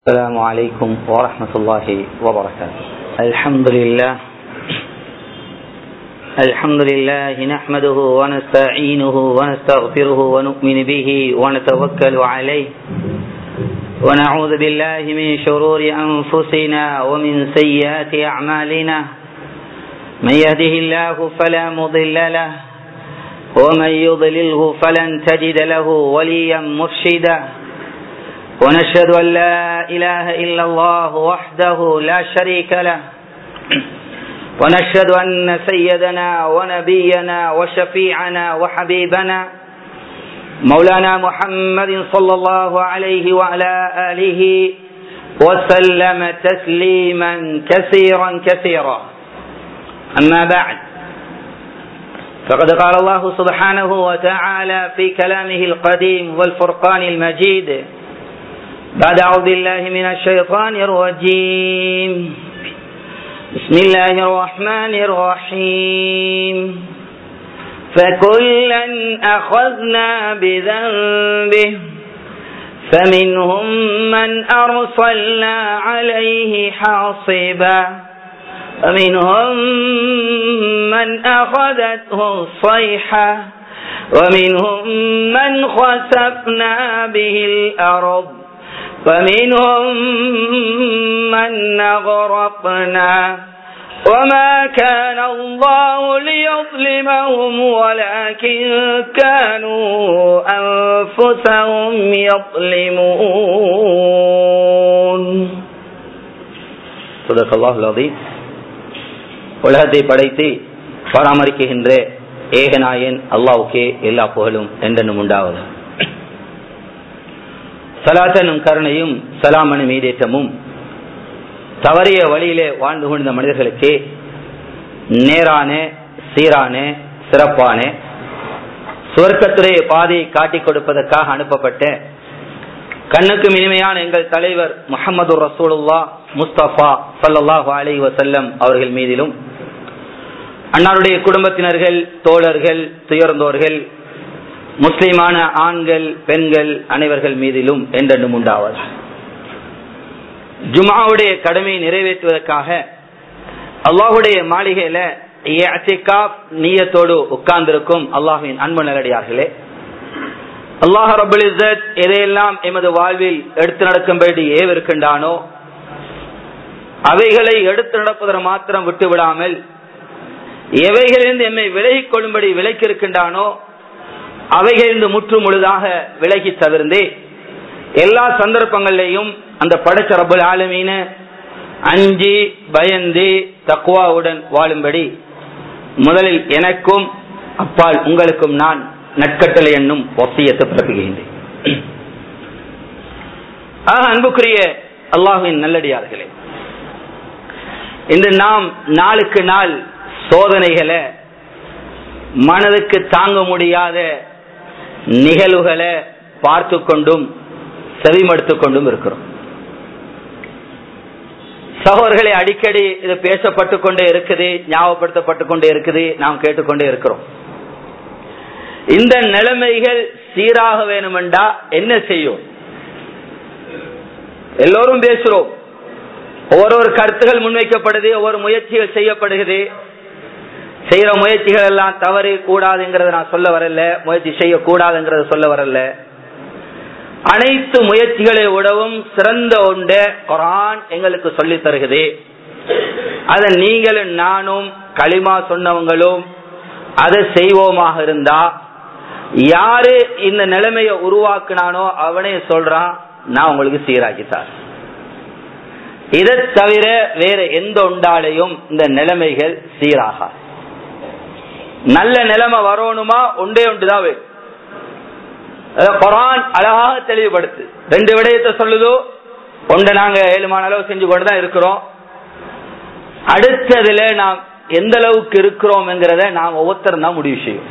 السلام عليكم ورحمة الله وبركاته الحمد لله الحمد لله نحمده ونستعينه ونستغفره ونؤمن به ونتوكل عليه ونعوذ بالله من شرور أنفسنا ومن سيئات أعمالنا من يهده الله فلا مضل له ومن يضلله فلن تجد له وليا مرشدا ونشهد أن لا إله إلا الله وحده لا شريك له ونشهد أن سيدنا ونبينا وشفيعنا وحبيبنا مولانا محمد صلى الله عليه وعلى آله وسلم تسليما كثيرا كثيرا أما بعد فقد قال الله سبحانه وتعالى في كلامه القديم والفرقان المجيد بعد أعوذ بالله من الشيطان الرجيم بسم الله الرحمن الرحيم فكلا أخذنا بذنبه فمنهم من أرسلنا عليه حاصبا ومنهم من أخذته الصيحة ومنهم من خسفنا به الأرض ومنهم من أغرقنا وما كان الله ليظلمهم ولكن كانوا أنفسهم يظلمون صدق الله العظيم உலகத்தை படைத்து பராமரிக்கின்ற ஏகநாயன் அல்லாவுக்கே எல்லா புகழும் என்றென்னும் உண்டாவது சலாத்தனும் கருணையும் சலாமனு மீதேற்றமும் தவறிய வழியிலே வாழ்ந்து கொண்ட மனிதர்களுக்கு நேரான சீரான சிறப்பான சுவர்க்கத்துடைய பாதையை காட்டிக் கொடுப்பதற்காக அனுப்பப்பட்ட கண்ணுக்கு இனிமையான எங்கள் தலைவர் முகமது ரசூலுல்லா முஸ்தபா சல்லாஹு அலி வசல்லம் அவர்கள் மீதிலும் அன்னாருடைய குடும்பத்தினர்கள் தோழர்கள் துயர்ந்தோர்கள் முஸ்லிமான ஆண்கள் பெண்கள் அனைவர்கள் மீதிலும் என்றென்றும் உண்டாவது ஜுமாவுடைய கடமையை நிறைவேற்றுவதற்காக அல்லாஹுடைய மாளிகையில நீயத்தோடு உட்கார்ந்திருக்கும் அல்லாஹின் அன்பு நல்லடியார்களே அல்லாஹ் ரபுல் இசத் எதையெல்லாம் எமது வாழ்வில் எடுத்து நடக்கும்படி ஏவிருக்கின்றானோ அவைகளை எடுத்து நடப்பதற்கு மாத்திரம் விட்டு விடாமல் எவைகளிலிருந்து எம்மை விலகிக் கொள்ளும்படி விலக்கி இருக்கின்றானோ அவைகளிலிருந்து முற்று முழுதாக விலகி தவிர்ந்தே எல்லா சந்தர்ப்பங்களிலையும் அந்த படைச்ச ரபுல் ஆலமீன அஞ்சி பயந்து தக்குவாவுடன் வாழும்படி முதலில் எனக்கும் அப்பால் உங்களுக்கும் நான் நட்கட்டளை என்னும் ஒசியத்தை பிறப்புகின்றேன் ஆக அன்புக்குரிய அல்லாஹுவின் நல்லடியார்களே இன்று நாம் நாளுக்கு நாள் சோதனைகளை மனதுக்கு தாங்க முடியாத நிகழ்வுகளை பார்த்து கொண்டும் செவிமடுத்து கொண்டும் இருக்கிறோம் சகோதரர்களை அடிக்கடி இது பேசப்பட்டு கொண்டே இருக்குது ஞாபகப்படுத்தப்பட்டு கொண்டே இருக்குது நாம் கேட்டுக்கொண்டே இருக்கிறோம் இந்த நிலைமைகள் சீராக வேணுமெண்டா என்ன செய்யும் எல்லோரும் பேசுறோம் ஒவ்வொரு கருத்துகள் முன்வைக்கப்படுது ஒவ்வொரு முயற்சிகள் செய்யப்படுகிறது செய்யற முயற்சிகள் எல்லாம் தவறு கூடாதுங்கிறத நான் சொல்ல வரல முயற்சி செய்யக்கூடாதுங்கிறத சொல்ல வரல அனைத்து முயற்சிகளை விடவும் சிறந்த ஒன்று குரான் எங்களுக்கு சொல்லி தருகிறது அத நீங்களும் நானும் களிமா சொன்னவங்களும் அதை செய்வோமாக இருந்தா யாரு இந்த நிலைமைய உருவாக்குனானோ அவனே சொல்றான் நான் உங்களுக்கு சீராக்கித்தார் இதை தவிர வேற எந்த உண்டாலையும் இந்த நிலைமைகள் சீராக நல்ல நிலைமை வரணுமா ஒன்றே ஒன்றுதான் வேணும் குரான் அழகாக தெளிவுபடுத்து ரெண்டு விடயத்தை சொல்லுதோ ஒன்றை நாங்க ஏழுமான அளவு செஞ்சு கொண்டுதான் இருக்கிறோம் அடுத்ததுல நாம் எந்த அளவுக்கு இருக்கிறோம்ங்கிறத நாம் ஒவ்வொருத்தரும் தான் முடிவு செய்யும்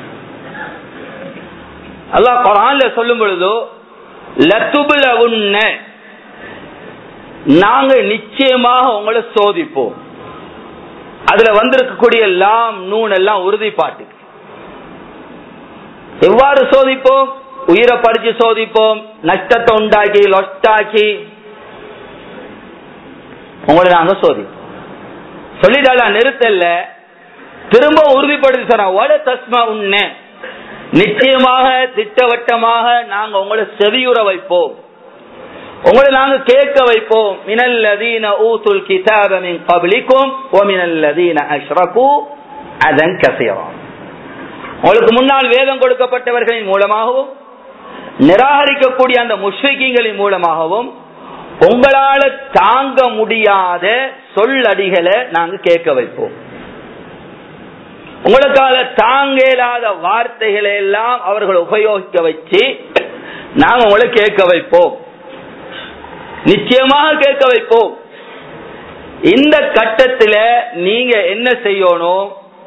அல்லாஹ் குரான்ல சொல்லும் பொழுதோ லத்துபுல உன்ன நாங்க நிச்சயமாக உங்களை சோதிப்போம் அதுல வந்திருக்கக்கூடிய லாம் நூன் எல்லாம் உறுதிப்பாட்டு எவ்வாறு சோதிப்போம் உயிரை படிச்சு சோதிப்போம் நஷ்டத்தை உண்டாக்கி லொஸ்டாக்கி உங்களை நாங்க சோதிப்போம் சொல்லிட்டால நிறுத்தல திரும்ப உறுதிப்படுத்தி சொன்ன வட தஸ்மா உன்ன நிச்சயமாக திட்டவட்டமாக நாங்க உங்களை செவியுற வைப்போம் உங்களை நாங்க கேட்க வைப்போம் மினல்லதீன ஊத்துல் கிதாப மின் கப்லிக்கும் ஓ மினல்லதீன அஷ்ரகு அதன் கசீரா உங்களுக்கு முன்னால் வேதம் கொடுக்கப்பட்டவர்களின் மூலமாகவும் நிராகரிக்கக்கூடிய அந்த முஷ்ரிக்கிங்களின் மூலமாகவும் உங்களால தாங்க முடியாத சொல்லடிகளை நாங்க கேட்க வைப்போம் உங்களுக்காக தாங்க இயலாத வார்த்தைகளை எல்லாம் அவர்கள் உபயோகிக்க வச்சு நாங்க உங்களை கேட்க வைப்போம் நிச்சயமாக கேட்க வைப்போம் இந்த கட்டத்துல நீங்க என்ன செய்யணும்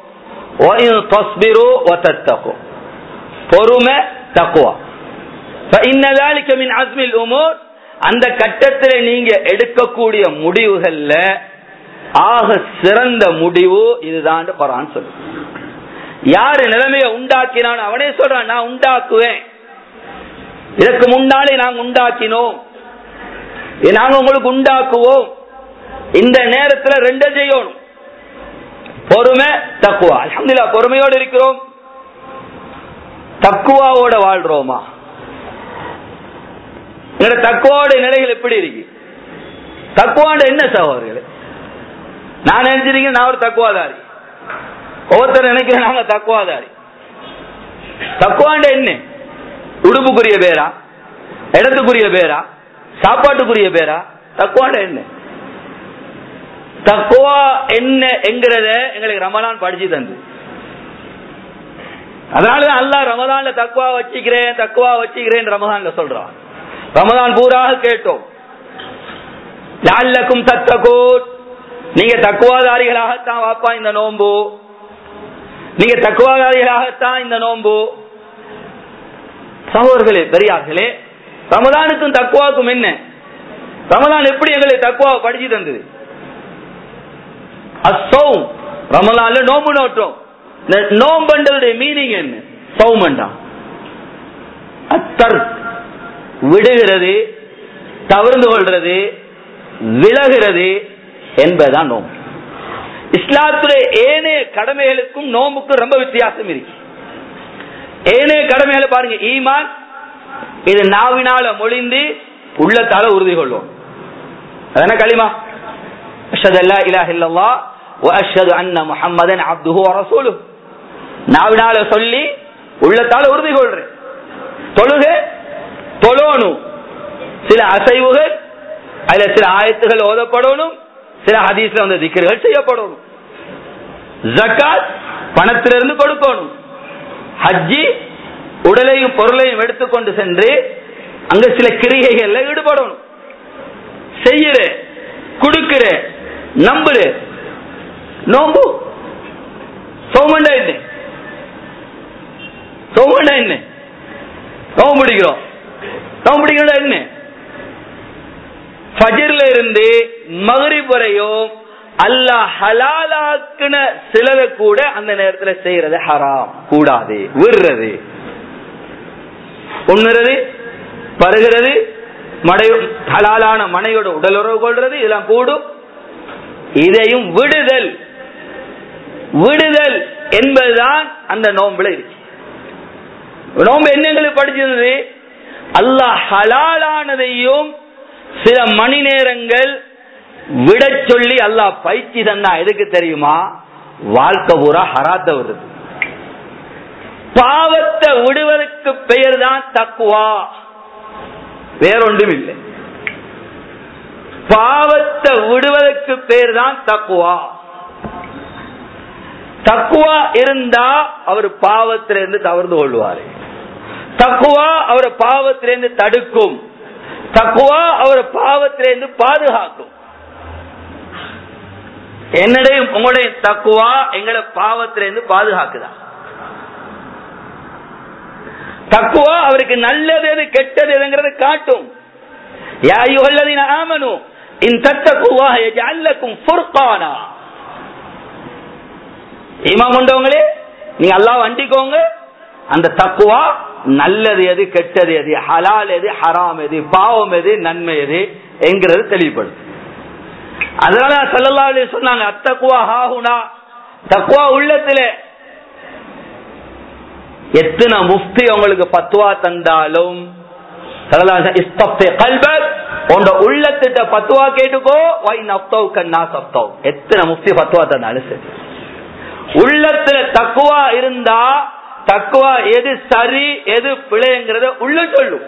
பொறுமை தக்குவா அஸ்மில் உமோர் அந்த கட்டத்தில் நீங்க எடுக்கக்கூடிய முடிவுகள்ல ஆக சிறந்த முடிவு இதுதான் பரான் சொல்லு யாரு நிலைமையை உண்டாக்கினான் அவனே சொல்றான் நான் உண்டாக்குவேன் இதற்கு முன்னாலே நாங்க உண்டாக்கினோம் நாங்க உங்களுக்கு உண்டாக்குவோம் இந்த நேரத்துல ரெண்டு செய்யணும் பொறுமை தக்குவா அலமதுல்லா பொறுமையோடு இருக்கிறோம் தக்குவாவோட வாழ்றோமா எங்களோட தக்குவாவோட நிலைகள் எப்படி இருக்கு தக்குவாண்ட என்ன சகோதரர்களே நான் நினைச்சிருக்கேன் நான் ஒரு தக்குவாதாரி ஒவ்வொருத்தர் நினைக்கிறேன் நாங்க தக்குவாதாரி தக்குவாண்ட என்ன உடுப்புக்குரிய பேரா இடத்துக்குரிய பேரா சாப்பாட்டுக்குரிய பேரா தக்குவாண்ட என்ன தக்குவா என்ன என்கிறத எங்களுக்கு ரமலான் படிச்சு தந்து அதனாலதான் அல்லா ரமதான்ல தக்குவா வச்சுக்கிறேன் தக்குவா வச்சுக்கிறேன் ரமதான்ல சொல்றான் ரமதான் பூராக கேட்டோம் லால்லக்கும் தத்தகோட் நீங்க தக்குவாதாரிகளாகத்தான் வாப்பா இந்த நோம்பு நீங்க தக்குவாதாரிகளாகத்தான் இந்த நோம்பு சகோதர்களே பெரியார்களே ரமதானுக்கும் தக்குவாக்கும் என்ன ரமதான் எப்படி எங்களை தக்குவா படிச்சு தந்தது அசௌம் ரமலான்ல நோம்பு நோட்டோம் நோம்பண்டதுடைய மீனிங் என்ன சௌமண்டா அத்தர் விடுகிறது தவிர்ந்து கொள்றது விலகிறது என்பதுதான் நோம்பு இஸ்லாத்துடைய ஏனைய கடமைகளுக்கும் நோம்புக்கும் ரொம்ப வித்தியாசம் இருக்கு ஏனைய கடமைகளை பாருங்க ஈமான் இது நாவினால மொழிந்து உள்ளத்தால உறுதி கொள்வோம் அதான களிமா அஷ்ஹது அல்லா இலாஹ இல்லல்லாஹ் வ அஷ்ஹது அன்ன முஹம்மதன் அப்துஹு வ ரசூலுஹு நாவினால சொல்லி உள்ளத்தால உறுதி கொள்றேன் தொழுக தொழணும் சில அசைவுகள் அதுல சில ஆயத்துகள் ஓதப்படணும் சில ஹதீஸ்ல வந்து திக்கர்கள் செய்யப்படணும் ஜக்காத் பணத்திலிருந்து கொடுக்கணும் ஹஜ்ஜி உடலையும் பொருளையும் எடுத்துக்கொண்டு சென்று அங்க சில கிரிகைகள்ல ஈடுபடணும் செய்யற கொடுக்கிற நம்புற நோம்பு சோமண்டா என்ன சோமண்டா என்ன நோம்பு பிடிக்கிறோம் நோம்பு பிடிக்கிறோம் என்ன ஃபஜர்ல இருந்து மகரிப் வரையும் அல்லாஹ் ஹலாலாக்குன சிலரை கூட அந்த நேரத்துல செய்யறது ஹராம் கூடாது விடுறது உண்ணுறது பருகிறது மடை ஹலாலான மனையோட உடல் உறவு கொள்றது இதெல்லாம் கூடும் இதையும் விடுதல் விடுதல் என்பதுதான் அந்த நோம்புல இருக்கு நோம்பு என்னங்களுக்கு படிச்சிருந்தது அல்லாஹ் ஹலாலானதையும் சில மணி நேரங்கள் விட சொல்லி அல்லாஹ் பயிற்சி தந்தா எதுக்கு தெரியுமா வாழ்க்கை பூரா ஹராத்த வருது பாவத்தை விடுவதற்கு பெயர் தான் தக்குவா வேறொன்றும் இல்லை பாவத்தை விடுவதற்கு பேர் தான் தக்குவா தக்குவா இருந்தா அவர் பாவத்திலிருந்து தவறு கொள்வாரு தக்குவா அவர் பாவத்திலிருந்து தடுக்கும் தக்குவா அவர் பாவத்திலிருந்து பாதுகாக்கும் என்னுடைய உங்களுடைய தக்குவா எங்களை பாவத்திலிருந்து பாதுகாக்குதா தக்குவா அவருக்கு நல்லது எது கெட்டது எதுங்கிறத காட்டும் யா அய்யுஹல்லதீன ஆமனு இன் தத்தகுல்லாஹ யஜ்அல் லக்கும் ஃபுர்கானா ஈமான் கொண்டவங்களே நீங்க அல்லாஹ் வண்டிக்கோங்க அந்த தக்குவா நல்லது எது கெட்டது எது ஹலால் எது ஹராம் எது பாவம் எது நன்மை எது என்கிறது தெளிவுபடுது அதனால சல்லல்லா அலைஹி சொன்னாங்க அத்தக்குவா ஹாஹுனா தக்குவா உள்ளத்திலே எத்தனை முஃப்தி உங்களுக்கு பத்துவா தந்தாலும் உண்ட உள்ளத்திட்ட பத்துவா கேட்டுக்கோ வை நப்தவ் கண்ணா சப்தவ் எத்தனை முஃப்தி பத்துவா தந்தாலும் சரி உள்ளத்துல தக்குவா இருந்தா தக்குவா எது சரி எது பிழைங்கிறத உள்ள சொல்லும்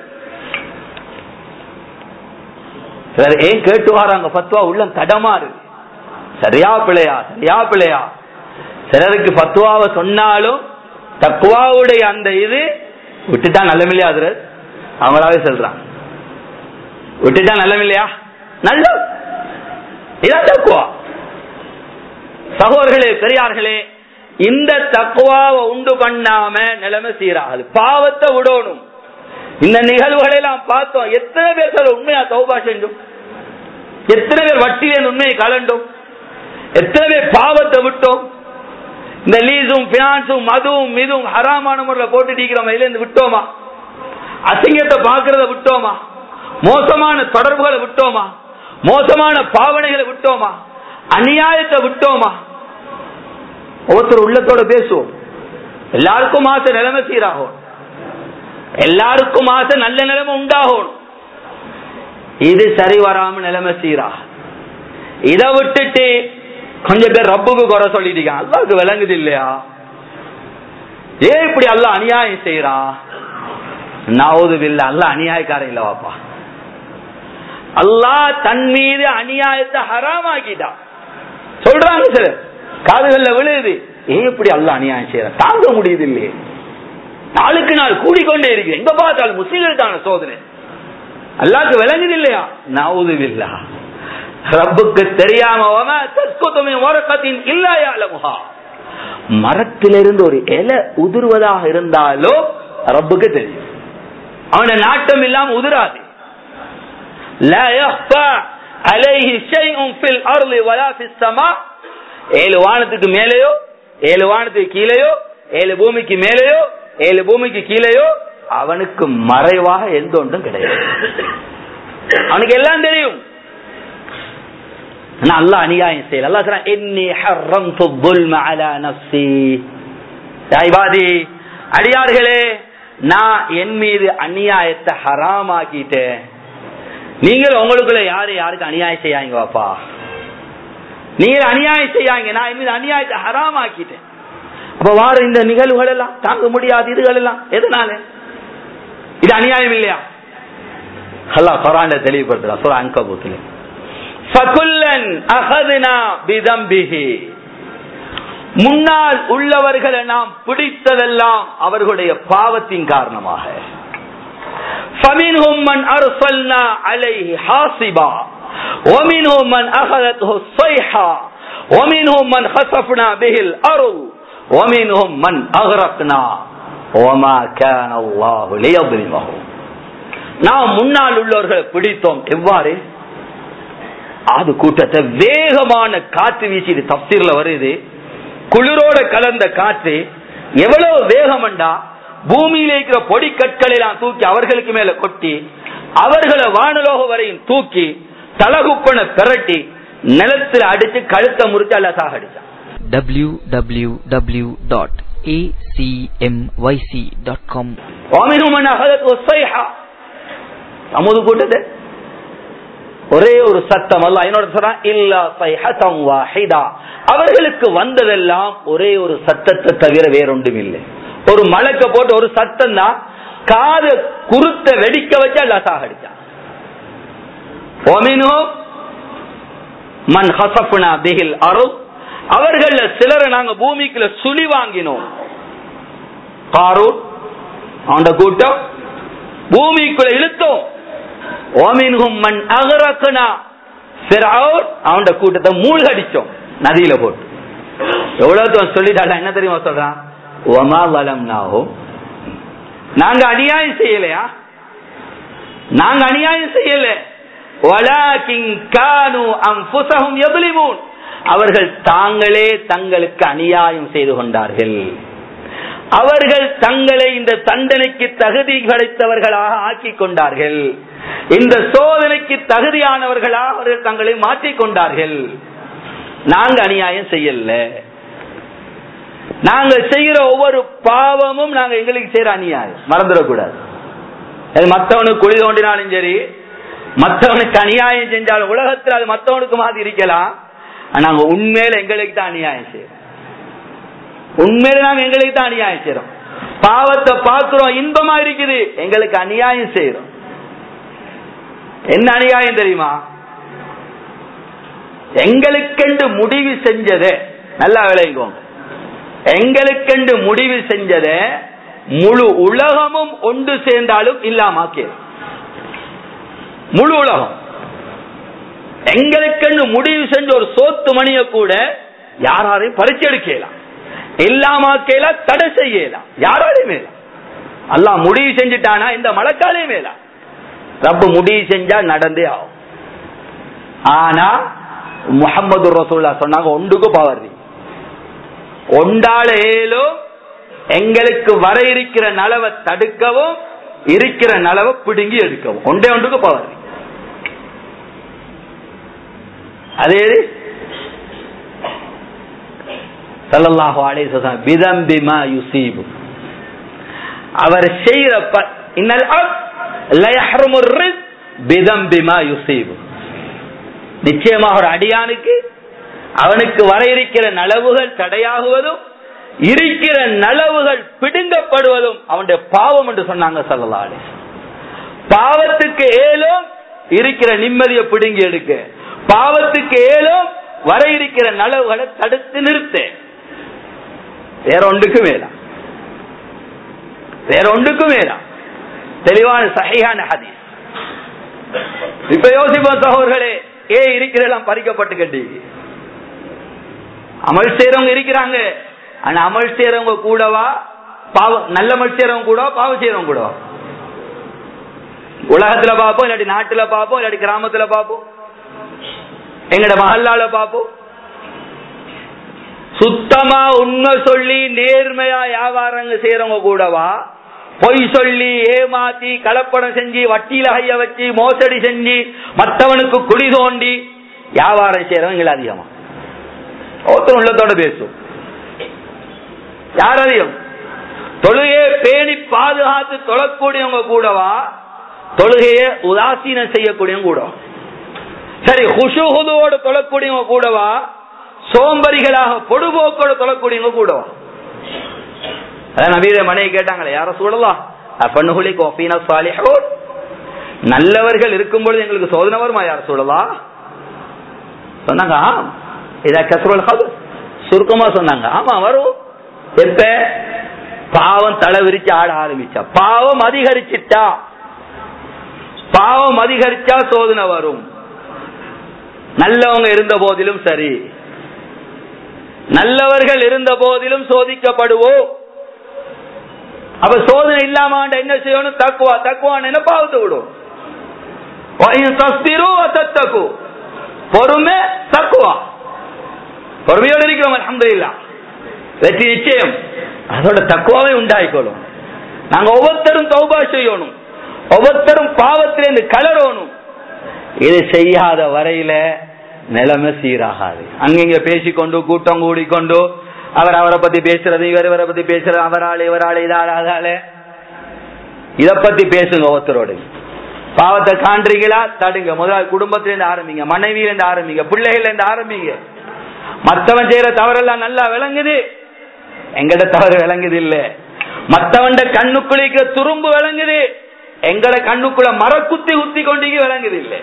சிலர் ஏன் கேட்டு வராங்க பத்துவா உள்ளம் தடமாறு சரியா பிழையா சரியா பிழையா சிலருக்கு பத்துவாவை சொன்னாலும் தக்குவாவுடைய அந்த இது விட்டுட்டா நல்லமில்லையா அது அவங்களாவே சொல்றாங்க விட்டுட்டா நல்லமில்லையா நல்ல இதான் தக்குவா சகோதர்களே பெரியார்களே இந்த தக்குவாவை உண்டு பண்ணாம நிலைமை சீராகுது பாவத்தை விடணும் இந்த நிகழ்வுகளை எல்லாம் பார்த்தோம் எத்தனை பேர் சொல்ல உண்மையா தௌபா செஞ்சோம் எத்தனை பேர் வட்டியிலே உண்மையை கலண்டோம் எத்தனை பேர் பாவத்தை விட்டோம் இந்த லீஸும் பினான்ஸும் மதுவும் இதுவும் ஹராமான முறையில் போட்டுட்டிருக்கிறோம் இருந்து விட்டோமா அசிங்கத்தை பார்க்கறத விட்டோமா மோசமான தொடர்புகளை விட்டோமா மோசமான பாவனைகளை விட்டோமா அநியாயத்தை விட்டோமா ஒவ்வொருத்தர் உள்ளத்தோட பேசுவோம் எல்லாருக்கும் ஆசை நிலைமை சீராகும் எல்லாருக்கும் ஆசை நல்ல நிலைமை உண்டாகும் இது சரி வராம நிலைமை சீரா இதை விட்டுட்டு கொஞ்சம் பேர் ரப்புக்கு குறை சொல்லிட்டீங்க அல்லாவுக்கு விளங்குது இல்லையா ஏன் இப்படி அல்ல அநியாயம் செய்யறா நாவது இல்ல அல்ல அநியாயக்காரன் இல்ல வாப்பா அல்லாஹ் தன் மீது அநியாயத்தை ஹராமாக்கிட்டான் சொல்றாங்க சார் காதுகள்ல விழுது ஏன் இப்படி அல்ல அநியாயம் செய்யற தாங்க முடியுது இல்லையே நாளுக்கு நாள் கூடிக்கொண்டே இருக்கு எங்க பார்த்தாலும் முஸ்லீம்களுக்கான சோதனை அல்லாக்கு விளங்குது இல்லையா நாவுது இல்லா ரப்புக்கு தெரியாம ஓரக்கத்தின் இல்லாயாலமுகா மரத்திலிருந்து ஒரு இலை உதிர்வதாக இருந்தாலும் ரப்புக்கு தெரியும் அவன நாட்டம் இல்லாம உதிராது ஏழு வானத்துக்கு மேலேயோ ஏழு வானத்துக்கு கீழேயோ ஏழு பூமிக்கு மேலேயோ ஏழு பூமிக்கு கீழேயோ அவனுக்கு மறைவாக எந்த ஒன்றும் கிடையாது அவனுக்கு எல்லாம் தெரியும் அல்ல அநியாயம் செய்யல அல்லா சொல்றான் இன்னி ஹர்ரம்து الظلم على نفسي ஐபாதி அடியார்களே நான் என் மீது அநியாயத்தை ஹராமாக்கிட்டேன் நீங்கள் உங்களுக்குள்ள யாரு யாருக்கு அநியாயம் செய்யாங்க வாப்பா நீங்க அநியாயம் செய்யாங்க நான் என் மீது அநியாயத்தை ஹராமாக்கிட்டேன் அப்ப வார இந்த நிகழ்வுகள் எல்லாம் தாங்க முடியாது இதுகள் எல்லாம் எதனால இது அநியாயம் இல்லையா அல்லா குரான்ல தெளிவுபடுத்துறா சொல்ற அங்கபூத்துல ஃபகுல்லன் அகதுனா பிதம்பிஹி முன்னால் உள்ளவர்களை நாம் பிடித்ததெல்லாம் அவர்களுடைய பாவத்தின் காரணமாக فمنهم من أرسلنا عليه حاصبا ومنهم من أخذته الصيحة ومنهم من خسفنا به الأرض ومنهم من أغرقنا وما كان الله ليظلمهم நாம் முன்னால் உள்ளவர்களை பிடித்தோம் எவ்வாறு அது கூட்டத்தை வேகமான காற்று வீசிட்டு தப்சீர்ல வருது குளிரோட கலந்த காற்று எவ்வளவு வேகம்ண்டா பூமியில இருக்கிற பொடி கற்களை எல்லாம் தூக்கி அவர்களுக்கு மேல கொட்டி அவர்களை வானலோக வரையும் தூக்கி தலகுப்பன பிரட்டி நிலத்தில் அடிச்சு கழுத்தை முறிச்சு அல்ல சாகடிச்சான் www.acmyc.com அமுது கூட்டத்தை ஒரே ஒரு சத்தம் அல்ல என்னோட சொல்றான் இல்லா சைஹதம் வாஹிதா அவர்களுக்கு வந்ததெல்லாம் ஒரே ஒரு சத்தத்தை தவிர வேறொன்றும் இல்லை ஒரு மலக்க போட்டு ஒரு சத்தம் தான் காது குருத்த வெடிக்க வச்சு அல்ல சாகடிச்சான் ஒமினோ மன் ஹசப்னா பிகில் அருள் அவர்கள சிலரை நாங்க பூமிக்குள்ள சுழி வாங்கினோம் காரூர் அவன் கூட்டம் பூமிக்குள்ள இழுத்தோம் ஓமின்ஹும் மண் அகரக்குனா அவன் கூட்டத்தை மூழ்கடிச்சோம் நதியில போட்டு எவ்வளவு சொல்லிட்டால என்ன தெரியுமா சொல்றான் ஒமா வலம் நாகும் நாங்க அநியாயம் செய்யலையா நாங்க அநியாயம் செய்யல அவர்கள் தாங்களே தங்களுக்கு அநியாயம் செய்து கொண்டார்கள் அவர்கள் தங்களை இந்த தண்டனைக்கு தகுதி கிடைத்தவர்களாக ஆக்கிக் கொண்டார்கள் இந்த சோதனைக்கு தகுதியானவர்களாக அவர்கள் தங்களை மாற்றிக் கொண்டார்கள் நாங்க அநியாயம் செய்யல நாங்க செய்யற ஒவ்வொரு பாவமும் நாங்க எங்களுக்கு செய்யற அநியாயம் மறந்துடக்கூடாது அது மத்தவனுக்கு குழி தோண்டினாலும் சரி மத்தவனுக்கு அநியாயம் செஞ்சாலும் உலகத்தில் அது மத்தவனுக்கு மாதிரி இருக்கலாம் நாங்க உண்மையில எங்களுக்கு தான் அநியாயம் செய்யறோம் உண்மையில நாங்க எங்களுக்கு தான் அநியாயம் செய்யறோம் பாவத்தை பார்க்கிறோம் இன்பமா இருக்குது எங்களுக்கு அநியாயம் செய்யறோம் என்ன அநியாயம் தெரியுமா எங்களுக்கென்று முடிவு செஞ்சதை நல்லா விளைவிக்கோங்க எங்களுக்கென்று முடிவு செஞ்சதை முழு உலகமும் ஒன்று சேர்ந்தாலும் இல்லாமாக்கி முழு உலகம் எங்களுக்கென்று முடிவு செஞ்ச ஒரு சோத்து மணிய கூட யாராரையும் பறிச்சு எடுக்கலாம் இல்லாமக்கல தடை செய்யலாம் யாராலையும் மேலாம் அல்லாஹ் முடிவு செஞ்சுட்டானா இந்த மழைக்காலையும் மேலாம் ரப்பு முடிவு செஞ்சா நடந்தே ஆகும் ஆனா முகமது ரசூல்லா சொன்னாங்க ஒன்றுக்கு பவர் ஒண்டால ஏலும் எங்களுக்கு வர இருக்கிற நலவை தடுக்கவும் இருக்கிற நலவை பிடுங்கி எடுக்கவும் ஒன்றே ஒன்றுக்கு பவர் அதே சல்லல்லாஹு அலைஹி வஸல்லம் பிதம்பிமா யுசீபு அவர் செய்யற ப- இன்னல் அப் ல யஹ்ருமு ரிஸ் பிதம்பிமா யுசீபு நிச்சயமாக ஒரு அடியானுக்கு அவனுக்கு வர இருக்கிற நலவுகள் தடையாகுவதும் இருக்கிற நலவுகள் பிடுங்கப்படுவதும் அவனுடைய பாவம் என்று சொன்னாங்க சல்லல்லாஹு அலைஹி வஸல்லம். பாவத்துக்கு ஏலும் இருக்கிற நிம்மதியை பிடுங்கி எடுக்க பாவத்துக்கு ஏலும் வர இருக்கிற நலவுகளை தடுத்து நிறுத்த வேற ஒன்றுக்கும் வேணாம் வேற ஒன்றுக்கும் வேணாம் தெளிவான சகையான ஹதீஸ் இப்ப யோசிப்போம் சகோதரர்களே ஏ இருக்கிறதெல்லாம் பறிக்கப்பட்டு கட்டி அமல் செய்யறவங்க இருக்கிறாங்க ஆனா அமல் செய்யறவங்க கூடவா பாவம் நல்ல அமல் செய்யறவங்க கூடவா பாவம் செய்யறவங்க கூடவா உலகத்துல பாப்போம் இல்லாட்டி நாட்டுல பாப்போம் இல்லாட்டி கிராமத்துல பாப்போம் எங்கட மஹல்லால பாப்போம் சுத்தமா உண்மை சொல்லி நேர்மையா வியாபாரங்க செய்யறவங்க கூடவா பொய் சொல்லி ஏமாத்தி கலப்படம் செஞ்சு வட்டியில கைய வச்சு மோசடி செஞ்சு மத்தவனுக்கு குடி தோண்டி வியாபாரம் செய்யறவங்க அதிகமா ஒருத்தர் உள்ளத்தோட பேசும் யார் அதிகம் தொழுகையை பேணி பாதுகாத்து தொழக்கூடியவங்க கூடவா தொழுகையை உதாசீனம் செய்யக்கூடியவங்க கூட சரி ஹுஷுஹுதுவோடு தொழக்கூடியவங்க கூடவா சோம்பரிகளாக பொடுபோக்கோடு தொழக்கூடியவங்க கூடவா அதான் நபீர மனைவி கேட்டாங்களே யார சூழலாம் அப்பண்ணுகுலி கோபீனா சாலிஹோன் நல்லவர்கள் இருக்கும் பொழுது எங்களுக்கு சோதனை வருமா யார் சூழலாம் சொன்னாங்க ஆம் இதா கசரோல் ஹது சுருக்கமா சொன்னாங்க ஆமா வரும் எப்ப பாவம் தலை விரிச்சு ஆட ஆரம்பிச்சா பாவம் அதிகரிச்சிட்டா பாவம் அதிகரிச்சா சோதனை வரும் நல்லவங்க இருந்த போதிலும் சரி நல்லவர்கள் இருந்த போதிலும் சோதிக்கப்படுவோம் அப்ப சோதனை இல்லாம என்ன செய்யணும் தக்குவா தக்குவான் என்ன பாவத்தை விடும் தத்தக்கு பொறுமை தக்குவா பொறுமையோடு இருக்கிறோம் அலமதுல்லா வெற்றி நிச்சயம் அதோட தக்குவாவை உண்டாயிக்கொள்ளும் நாங்க ஒவ்வொருத்தரும் தௌபா செய்யணும் ஒவ்வொருத்தரும் பாவத்திலிருந்து கலரணும் இது செய்யாத வரையில நிலைமை சீராகாது அங்கிங்க பேசிக்கொண்டு கூட்டம் கூடிக்கொண்டு அவர் அவரை பத்தி பேசுறது இவர் இவரை பத்தி பேசுறது அவரால் இவரால் இதால அதால இத பத்தி பேசுங்க ஒருத்தரோடு பாவத்தை காண்றீங்களா தடுங்க முதலாவது குடும்பத்திலிருந்து ஆரம்பிங்க மனைவியிலிருந்து ஆரம்பிங்க பிள்ளைகள் இருந்து ஆரம்பிங்க மத்தவன் செய்யற தவறெல்லாம் நல்லா விளங்குது எங்கட தவறு விளங்குது இல்ல மத்தவன் கண்ணுக்குள்ள துரும்பு விளங்குது எங்கட கண்ணுக்குள்ள மரக்குத்தி குத்தி கொண்டீங்க விளங்குது இல்ல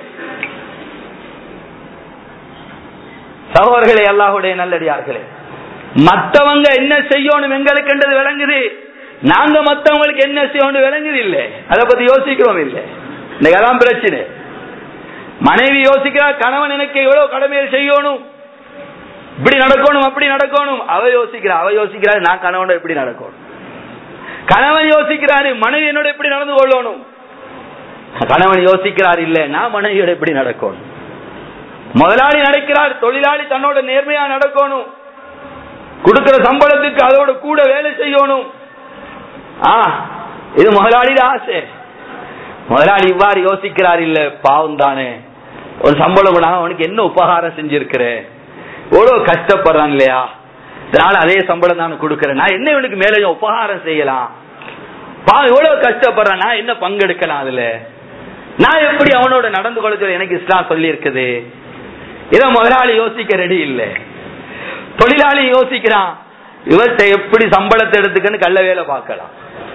சகோதரர்களே அல்லாஹுடைய நல்லடியார்களே மத்தவங்க என்ன செய்யணும் எங்களுக்கு என்றது விளங்குது நாங்க மத்தவங்களுக்கு என்ன செய்யணும் விளங்குது இல்ல அத பத்தி யோசிக்கிறோம் இல்ல இன்னைக்கு அதான் பிரச்சனை மனைவி யோசிக்கிறா கணவன் எனக்கு எவ்வளவு கடமையை செய்யணும் இப்படி நடக்கணும் அப்படி நடக்கணும் அவ யோசிக்கிறா அவ யோசிக்கிறா நான் கணவனோட எப்படி நடக்கணும் கணவன் யோசிக்கிறாரு மனைவி என்னோட எப்படி நடந்து கொள்ளணும் கணவன் யோசிக்கிறார் இல்ல நான் மனைவியோட எப்படி நடக்கணும் முதலாளி நடக்கிறார் தொழிலாளி தன்னோட நேர்மையா நடக்கணும் கொடுக்கிற சம்பளத்துக்கு அதோட கூட வேலை செய்யணும் ஆ இது முதலாளி ஆசை முதலாளி இவ்வாறு யோசிக்கிறார் இல்ல பாவம் தானே ஒரு சம்பளம் கூட அவனுக்கு என்ன உபகாரம் செஞ்சிருக்கிற எவ்வளவு கஷ்டப்படுறான் இல்லையா இதனால அதே சம்பளம் தான் கொடுக்கறேன் நான் என்ன இவனுக்கு மேலே உபகாரம் செய்யலாம் பாவம் எவ்வளவு கஷ்டப்படுறான் நான் என்ன பங்கெடுக்கலாம் அதுல நான் எப்படி அவனோட நடந்து கொள்ள எனக்கு இஸ்லாம் சொல்லி இருக்குது இத முதலாளி யோசிக்க ரெடி இல்லை தொழிலாளி யோசிக்கிறான் இவர்கிட்ட எப்படி சம்பளத்தை எடுத்துக்கன்னு கள்ள வேலை பார்க்கலாம்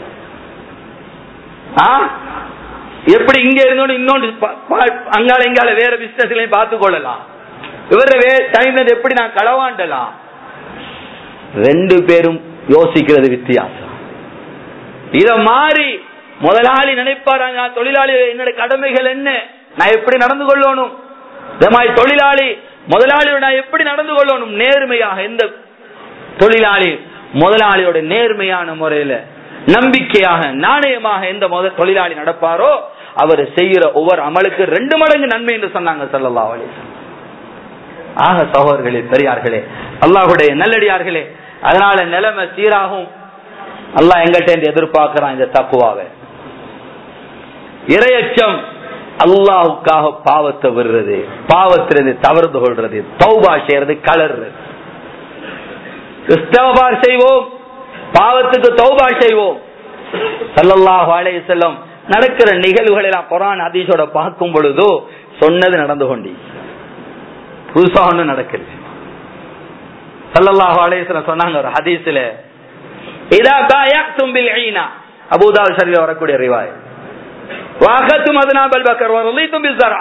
ஆ? எப்படி இங்க இருந்தோம் இன்னொன்று ப- ப- அங்கால இங்கால வேற பிசினஸ்லயும் பார்த்து கொள்ளலாம் இவர டைம்ல எப்படி நான் களவாண்டலாம் ரெண்டு பேரும் யோசிக்கிறது வித்தியாசம் இத மாறி முதலாளி நினைப்பாரு நான் தொழிலாளி என்னோட கடமைகள் என்ன நான் எப்படி நடந்து கொள்ளணும் இந்த மாதிரி தொழிலாளி முதலாளியோட நான் எப்படி நடந்து கொள்ளணும் நேர்மையாக எந்த தொழிலாளி முதலாளியோட நேர்மையான முறையில நம்பிக்கையாக நாணயமாக எந்த முத தொழிலாளி நடப்பாரோ அவர் செய்யற ஒவ்வொரு அமலுக்கு ரெண்டு மடங்கு நன்மை என்று சொன்னாங்க ஸல்லல்லாஹு அலைஹி வஸல்லம். ஆக சகோதரர்களே பெரியார்களே அல்லாஹுடைய நல்லடியார்களே அதனால நிலைமை சீராகும் அல்லாஹ் எங்கிட்ட இருந்து எதிர்பார்க்கிறான் இந்த தக்குவாவை இரையச்சம் அல்லாஹுக்காக பாவத்தை விடுறது பாவத்திலிருந்து தவறுது கொள்றது தௌபா செய்யறது கலர்றது கிறிஸ்தவபார் செய்வோம் பாவத்துக்கு தௌபா செய்வோம் சல்லல்லாஹு அலைஹி வஸல்லம் நடக்கிற நிகழ்வுகளை எல்லாம் குரான் ஹதீஸோட பார்க்கும் பொழுதோ சொன்னது நடந்து கொண்டி புதுசா ஒண்ணு நடக்குது சல்லல்லாஹு அலைஹி வஸல்லம் சொன்னாங்க ஒரு ஹதீஸ்ல இதா பாயக்தும் பில் ஈனா அபூதால் ஷரீஃப்ல வரக்கூடிய ரிவாய் வாகத்தும் அதனாபல் பக்கர் வரலீத்தும் பிஸ்ஸரா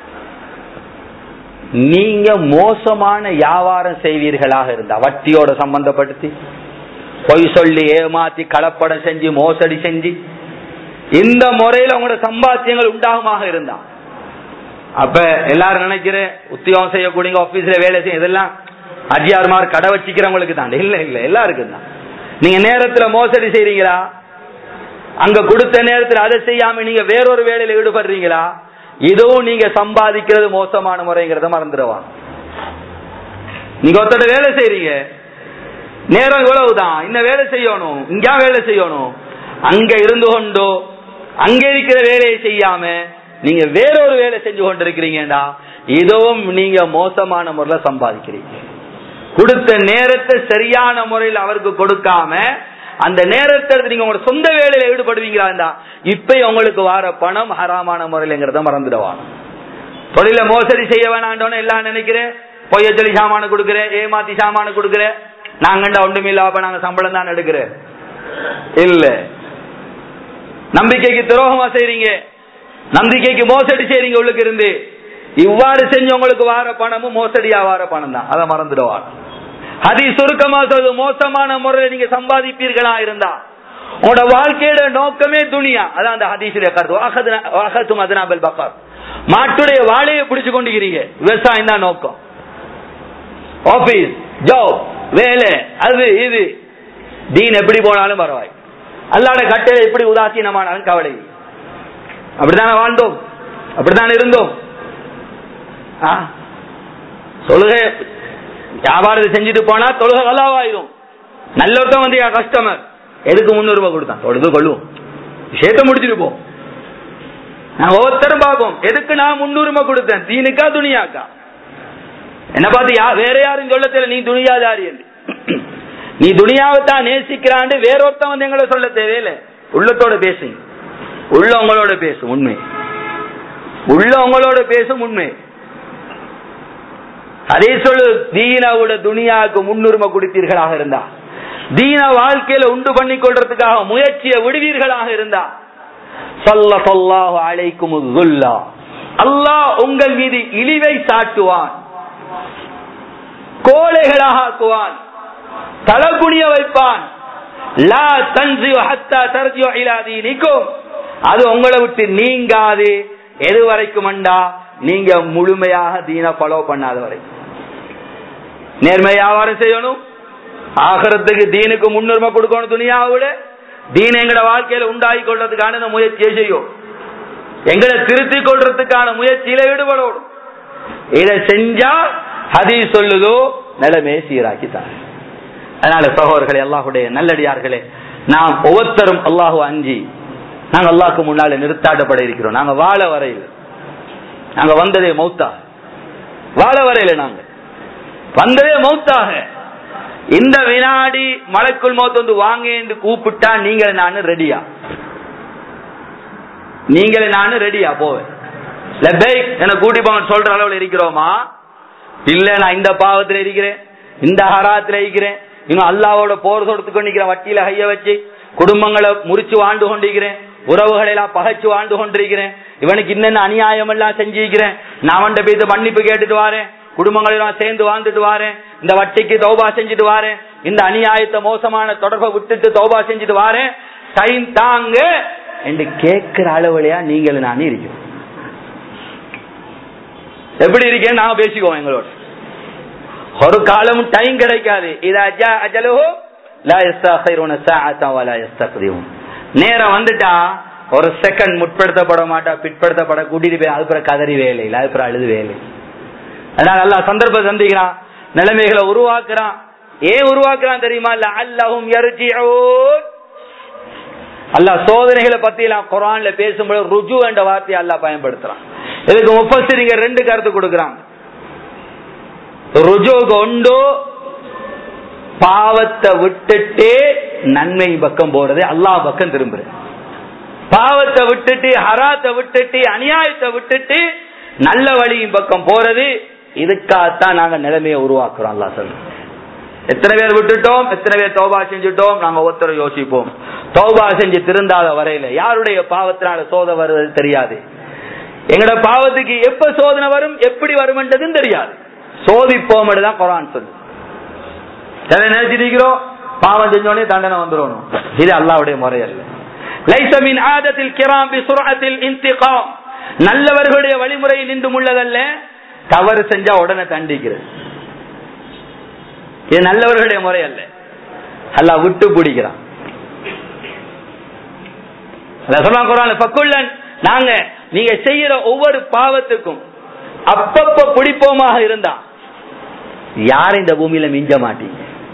நீங்க மோசமான வியாபாரம் செய்வீர்களாக இருந்தா வட்டியோட சம்பந்தப்படுத்தி பொய் சொல்லி ஏமாத்தி கலப்படம் செஞ்சு மோசடி செஞ்சு இந்த முறையில உங்களோட சம்பாத்தியங்கள் உண்டாகுமாக இருந்தா அப்ப எல்லாரும் நினைக்கிற உத்தியோகம் செய்யக்கூடிய ஆபீஸ்ல வேலை செய்ய இதெல்லாம் அஜியார்மார் கடை வச்சுக்கிறவங்களுக்கு தான் இல்ல இல்ல எல்லாருக்கும் தான் நீங்க நேரத்துல மோசடி செய்றீங்களா அங்க கொடுத்த நேரத்துல அதை செய்யாம நீங்க வேறொரு வேலையில ஈடுபடுறீங்களா இதுவும் நீங்க சம்பாதிக்கிறது மோசமான முறைங்கிறத மறந்துடுவான் நீங்க ஒருத்தட வேலை செய்றீங்க நேரம் இவ்வளவுதான் இந்த வேலை செய்யணும் இங்க வேலை செய்யணும் அங்க இருந்து கொண்டோ அங்க இருக்கிற வேலையை செய்யாம நீங்க வேறொரு வேலை செஞ்சு கொண்டிருக்கிறீங்கடா இதுவும் நீங்க மோசமான முறையில சம்பாதிக்கிறீங்க கொடுத்த நேரத்தை சரியான முறையில் அவருக்கு கொடுக்காம அந்த நேரத்தை எடுத்து நீங்க உங்களோட சொந்த வேலையில ஈடுபடுவீங்களா இப்ப உங்களுக்கு வர பணம் ஹராமான முறையிலங்கிறத மறந்துடுவாங்க தொழில மோசடி செய்ய வேணாண்டோன்னு எல்லாம் நினைக்கிறேன் பொய்ய சொல்லி சாமான கொடுக்குறேன் ஏமாத்தி சாமான கொடுக்குறேன் நாங்கண்டா ஒன்றுமில்லாம நாங்க சம்பளம் தான் எடுக்கிறேன் இல்ல நம்பிக்கைக்கு துரோகமா செய்றீங்க நம்பிக்கைக்கு மோசடி செய்றீங்க உள்ளுக்கு இருந்து இவ்வாறு செஞ்சு உங்களுக்கு வார பணமும் மோசடியா வார பணம் தான் அதை மறந்துடுவார் அதி சுருக்கமா சொல்றது மோசமான முறையில் நீங்க சம்பாதிப்பீர்களா இருந்தா உங்களோட வாழ்க்கையோட நோக்கமே துணியா அதான் அந்த ஹதீசுடைய கருத்து வாகத்தும் அதனாபல் பக்கார் மாட்டுடைய வாழையை பிடிச்சு கொண்டுக்கிறீங்க விவசாயம் தான் நோக்கம் ஆபீஸ் ஜாப் வேலை அது இது தீன் எப்படி போனாலும் பரவாய் அல்லாட கட்டளை எப்படி உதாசீனமானாலும் கவலை இல்லை. அப்படித்தானே வாழ்ந்தோம் அப்படித்தானே இருந்தோம் ஆ? தொழுகை வியாபாரத்தை செஞ்சுட்டு போனா தொழுகை கல்லாவாயிரும் நல்லொருத்தன் வந்து என் கஸ்டமர் எதுக்கு முன்னூறு கொடுத்தான் தொழுது கொள்ளுவோம் விஷயத்த முடிச்சுட்டு போ நான் ஒவ்வொருத்தரும் பார்ப்போம் எதுக்கு நான் முன்னுரிமை கொடுத்தேன் தீனுக்கா துணியாக்கா என்ன பார்த்து யா வேற யாரும் சொல்ல தெரியல நீ துணியாதாரி என்று நீ துணியாவை தான் நேசிக்கிறாண்டு வேறொருத்தன் வந்து எங்களை சொல்ல தேவையில்லை உள்ளத்தோட பேசுங்க உள்ள உங்களோட பேசும் உண்மை உள்ள உங்களோட பேசும் உண்மை அதே சொல்லு தீனாவோட துனியாவுக்கு முன்னுரிமை கொடுத்தீர்களாக இருந்தா தீன வாழ்க்கையில உண்டு பண்ணி கொள்றதுக்காக முயற்சியை விடுவீர்களாக இருந்தா சொல்ல சொல்லாஹு அழைக்கும் அல்லாஹ் உங்கள் மீது இழிவை சாட்டுவான் கோழைகளாக ஆக்குவான் தலகுனிய வைப்பான் லா தன்சி ஹத்தா தர்ஜியோ இலா தீனிக்கும் அது உங்களை விட்டு நீங்காது எது வரைக்கும் அண்டா நீங்க முழுமையாக தீன ஃபாலோ பண்ணாத வரைக்கும் நேர்மை வியாபாரம் செய்யணும் ஆகரத்துக்கு தீனுக்கு முன்னுரிமை கொடுக்கணும் துணியாவோட தீன எங்கட வாழ்க்கையில உண்டாகி கொள்றதுக்கான இந்த முயற்சியை செய்யும் எங்களை திருத்திக் கொள்றதுக்கான முயற்சியில ஈடுபடணும் இதை செஞ்சா ஹதி சொல்லுதோ நிலைமையை சீராக்கித்தான் அதனால சகோதரர்களே அல்லாஹுடைய நல்லடியார்களே நாம் ஒவ்வொருத்தரும் அல்லாஹு அஞ்சி நாங்க அல்லாஹ்க்கு முன்னால நிறுத்தாட்டப்பட இருக்கிறோம் நாங்க வாழ வரையில் நாங்க வந்ததே மௌத்தாக வாழ வரையில நாங்க வந்ததே மௌத்தாக இந்த வினாடி மலைக்குள் மௌத் வந்து வாங்க என்று கூப்பிட்டா நீங்கள் நானு ரெடியா நீங்கள் நானு ரெடியா போவேன் லெபைக் என கூட்டி போங்க சொல்ற அளவுல இருக்கிறோமா இல்ல நான் இந்த பாவத்துல இருக்கிறேன் இந்த ஹராத்துல இருக்கிறேன் இன்னும் அல்லாவோட போர் தொடுத்து நிக்கிறேன் வட்டியில கைய வச்சு குடும்பங்களை முறிச்சு வாழ்ந்து கொண்டிருக்கிறேன் உறவுகளை எல்லாம் பகைச்சு வாழ்ந்து கொண்டிருக்கிறேன் இவனுக்கு இன்னென்ன அநியாயம் எல்லாம் செஞ்சிருக்கிறேன் நான் அவன்கிட்ட போய் மன்னிப்பு கேட்டுட்டு வாரேன் குடும்பங்களை எல்லாம் சேர்ந்து வாழ்ந்துட்டு வாரேன் இந்த வட்டிக்கு தௌபா செஞ்சுட்டு வாரேன் இந்த அநியாயத்தை மோசமான தொடர்பை விட்டுட்டு தௌபா செஞ்சுட்டு வாரேன் டைம் தாங்க என்று கேட்கிற அளவுலையா நீங்கள் நான் இருக்கோம் எப்படி இருக்கேன்னு நாங்க பேசிக்குவோம் எங்களோட ஒரு காலமும் டைம் கிடைக்காது இது அஜா அஜலஹோ லா யஸ்தகிருன சாஅத்தன் வலா யஸ்தக்திமுன் நேரம் வந்துட்டா ஒரு செகண்ட் முற்படுத்தப்பட மாட்டா பிற்படுத்தப்பட கூட்டிட்டு போய் அதுப்புறம் கதறி வேலை இல்ல அதுப்புறம் அழுது வேலை அதனால அல்லா சந்தர்ப்பம் சந்திக்கிறான் நிலைமைகளை உருவாக்குறான் ஏன் உருவாக்குறான் தெரியுமா இல்ல அல்லஹும் யர்ஜிஊன் அல்லாஹ் சோதனைகளை பத்தி எல்லாம் குரான்ல பேசும்போது ருஜு என்ற வார்த்தையை அல்லாஹ் பயன்படுத்துறான் இதுக்கு முப்பசிரிங்க ரெண்டு கருத்து கொடுக்குறாங்க ருஜு கொண்டு பாவத்தை விட்டுட்டு நன்மை பக்கம் போறது அல்லாஹ் பக்கம் திரும்புறது பாவத்தை விட்டுட்டு ஹராத்தை விட்டுட்டு அநியாயத்தை விட்டுட்டு நல்ல வழியின் பக்கம் போறது இதுக்காகத்தான் நாங்க நிலைமையை உருவாக்குறோம் அல்லா சொல்ல எத்தனை பேர் விட்டுட்டோம் எத்தனை பேர் தௌபா செஞ்சுட்டோம் நாங்க ஒருத்தர் யோசிப்போம் தௌபா செஞ்சு திருந்தாத வரையில யாருடைய பாவத்தினால சோதனை வருவது தெரியாது எங்கட பாவத்துக்கு எப்ப சோதனை வரும் எப்படி வரும்ன்றதும் தெரியாது சோதிப்போம் தான் குரான் சொல்லு எதை நினைச்சிருக்கிறோம் பாவம் செஞ்சோடனே தண்டனை வந்துடணும் இது அல்லாவுடைய முறை அல்ல லைசமின் ஆதத்தில் கிராம் சுரத்தில் இன்திகாம் நல்லவர்களுடைய வழிமுறையில் நின்று உள்ளதல்ல தவறு செஞ்சா உடனே தண்டிக்கிறது இது நல்லவர்களுடைய முறை அல்ல அல்ல விட்டு பிடிக்கிறான் பக்குள்ளன் நாங்க நீங்க செய்யற ஒவ்வொரு பாவத்துக்கும் அப்பப்ப பிடிப்போமாக இருந்தா யாரும் இந்த பூமியில மிஞ்ச மாட்டீங்க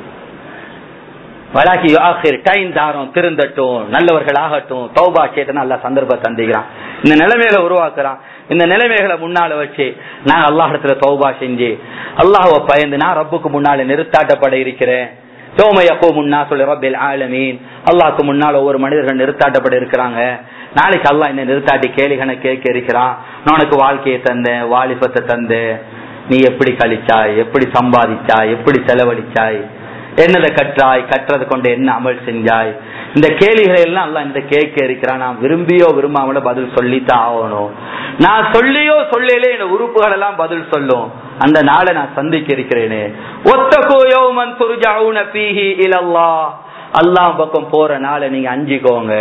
வலாக்கி ஆசிரியர் டைம் தாரம் திருந்தட்டும் நல்லவர்கள் ஆகட்டும் தௌபா கேட்டு நல்ல சந்தர்ப்பம் தந்திக்கிறான் இந்த நிலைமைகளை உருவாக்குறான் இந்த நிலைமைகளை முன்னால வச்சு நான் அல்லாஹ் இடத்துல தௌபா செஞ்சு அல்லாஹுவ பயந்து நான் ரப்புக்கு முன்னால நிறுத்தாட்டப்பட இருக்கிறேன் சோமையப்போ முன்னா சொல்லி ரப்பில் ஆலமீன் அல்லாஹ்க்கு முன்னால் ஒவ்வொரு மனிதர்கள் நிறுத்தாட்டப்பட இருக்கிறாங்க நாளைக்கு அல்லாஹ் என்ன நிறுத்தாட்டி கேளிகனை கேட்க இருக்கிறான் நான் உனக்கு வாழ்க்கையை தந்தேன் வாலிபத்தை தந்தேன் நீ எப்படி கழிச்சாய் எப்படி சம்பாதிச்சாய் எப்படி செலவழிச்சாய் என்னதை கற்றாய் கற்றது கொண்டு என்ன அமல் செஞ்சாய் இந்த கேள்விகளை எல்லாம் எல்லாம் இந்த கேட்க இருக்கிறான் நான் விரும்பியோ விரும்பாமல பதில் சொல்லித்தான் ஆகணும் நான் சொல்லியோ சொல்லலே என் உறுப்புகள் எல்லாம் பதில் சொல்லும் அந்த நாளை நான் சந்திக்க இருக்கிறேனே ஒத்தகோ யோமன் துருஜாவுன பீஹி இலல்லா அல்லாஹ் பக்கம் போற நாளை நீங்க அஞ்சிக்கோங்க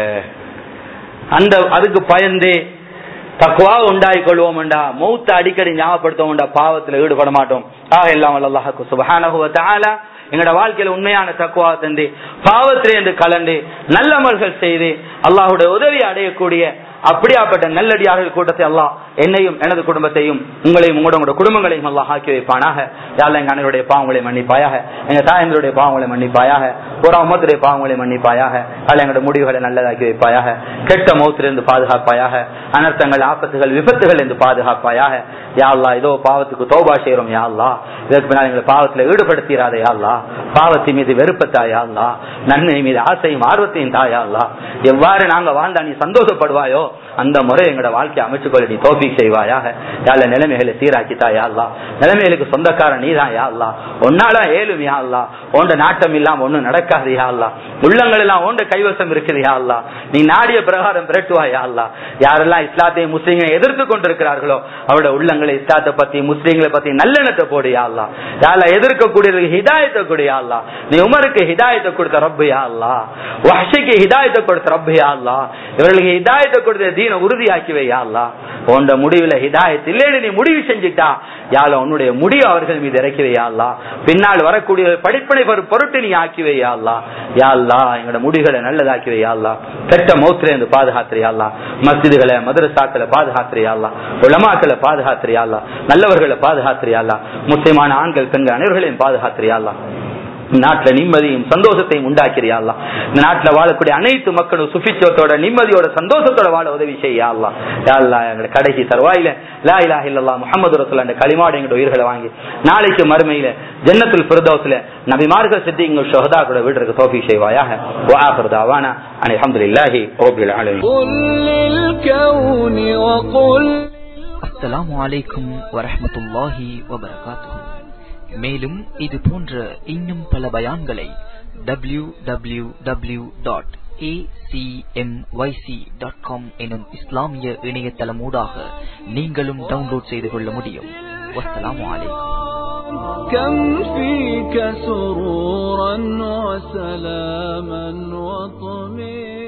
அந்த அதுக்கு பயந்து தக்குவா உண்டாய் கொள்வோம்டா மௌத்த அடிக்கடி ஞாபகப்படுத்துவோம்டா பாவத்துல ஈடுபட மாட்டோம் ஆக எல்லாம் அல்லாஹுக்கு சுபஹானஹு தஆலா எங்களோட வாழ்க்கையில உண்மையான தக்குவா தந்து பாவத்திலிருந்து கலந்து நல்லமல்கள் செய்து அல்லாஹுடைய உதவி அடையக்கூடிய அப்படியாப்பட்ட நல்லடியார்கள் கூட்டத்தை அல்லாஹ் என்னையும் எனது குடும்பத்தையும் உங்களையும் உங்களோட குடும்பங்களையும் அல்லாஹ் ஆக்கி வைப்பானாக யாழ் எங்க அண்ணனுடைய பாவங்களை மன்னிப்பாயாக எங்க தாயந்தருடைய பாவங்களை மன்னிப்பாயாக ஒரு அம்மத்துடைய பாவங்களை மன்னிப்பாயாக அல்ல எங்களோட முடிவுகளை நல்லதாக்கி வைப்பாயாக கெட்ட மௌத்திலிருந்து பாதுகாப்பாயாக அனர்த்தங்கள் ஆபத்துகள் விபத்துகள் இருந்து பாதுகாப்பாயாக யாழ்லா ஏதோ பாவத்துக்கு தௌபா செய்யறோம் யாழ்லா இதற்கு பின்னால் எங்களை பாவத்தில் ஈடுபடுத்திடாத யாழ்லா பாவத்தின் மீது வெறுப்பத்தா யாழ்லா நன்மை மீது ஆசையும் ஆர்வத்தையும் தாயாள்லா எவ்வாறு நாங்க வாழ்ந்தா நீ சந்தோஷப்படுவாயோ அந்த முறை எங்களோட வாழ்க்கையை அமைச்சுக்கொள்ள நீ தோப்பி செய்வாயாக யாழ நிலைமைகளை சீராக்கித்தா யாழ்லா நிலைமைகளுக்கு சொந்தக்காரன் நீதான் யாழ்லா ஒன்னால ஏழும் யாழ்லா ஓண்ட நாட்டம் இல்லாம ஒண்ணும் நடக்காது யாழ்லா உள்ளங்கள் எல்லாம் ஓண்ட கைவசம் இருக்குது யாழ்லா நீ நாடிய பிரகாரம் பிரட்டுவா யாழ்லா யாரெல்லாம் இஸ்லாத்தையும் முஸ்லீம்களை எதிர்த்து கொண்டிருக்கிறார்களோ அவரோட உள்ளங்களை இஸ்லாத்தை பத்தி முஸ்லீம்களை பத்தி நல்லெண்ணத்தை போடு யாழ்லா யாழ்லா எதிர்க்கக்கூடிய ஹிதாயத்தை கொடு யாழ்லா நீ உமருக்கு ஹிதாயத்தை கொடுத்த ரப்பு யாழ்லா வஹ்ஷிக்கு ஹிதாயத்தை கொடுத்த ரப்பு யாழ்லா இவர்களுக்கு ஹிதாயத்தை கொடுத்த தீன உறுதியாக்கி வை யாழ்லா உண்ட முடிவுல ஹிதாயத் இல்லைன்னு நீ முடிவு செஞ்சுட்டா யாழ உன்னுடைய முடிவு அவர்கள் மீது இறக்கி வையாள்லா பின்னால் வரக்கூடிய படிப்பனை பொருட்டு நீ ஆக்கி வையாள்லா யாழ்லா எங்களோட முடிவுகளை நல்லதாக்கி வையாள்லா கெட்ட மௌத்திர இருந்து பாதுகாத்திரியாள்லா மஸ்ஜிதுகளை மதுரசாக்களை பாதுகாத்திரியாள்லா உலமாக்களை பாதுகாத்திரியாள்லா நல்லவர்களை பாதுகாத்திரியாள்லா முஸ்லிமான ஆண்கள் பெண்கள் அனைவர்களையும் பாதுகாத்திரியாள்லா நாட்டுல நிம்மதியும் சந்தோஷத்தையும் உண்டாக்கிறியா அல்லா இந்த நாட்டுல வாழக்கூடிய அனைத்து மக்களும் சுபிச்சத்தோட நிம்மதியோட சந்தோஷத்தோட வாழ உதவி செய்யா அல்லா யா அல்லா எங்க கடைசி தருவாயில லா இலாஹ இல்லல்லா முஹம்மது ரசூல் அந்த களிமாடு எங்களோட உயிர்களை வாங்கி நாளைக்கு மறுமையில ஜன்னத்துல் ஃபிர்தௌஸ்ல நபிமார்கள் சித்தி எங்கள் ஷஹதா கூட வீட்டுக்கு தோஃபி செய்வாயாக வாஹர் தாவானா அனி அல்ஹம்துலில்லாஹி ரப்பில் ஆலமீன் قل للكون وقل அஸ்ஸலாமு அலைக்கும் வரஹ்மத்துல்லாஹி வபரகாத்துஹு மேலும் இது போன்ற இன்னும் பல பயான்களை W W W dot dot com எனும் இஸ்லாமிய இணையதளமூடாக நீங்களும் டவுன்லோட் செய்து கொள்ள முடியும் வஸ்ஸலாமு அலைக்கும் كم فيك سرورا وسلاما وطمئنا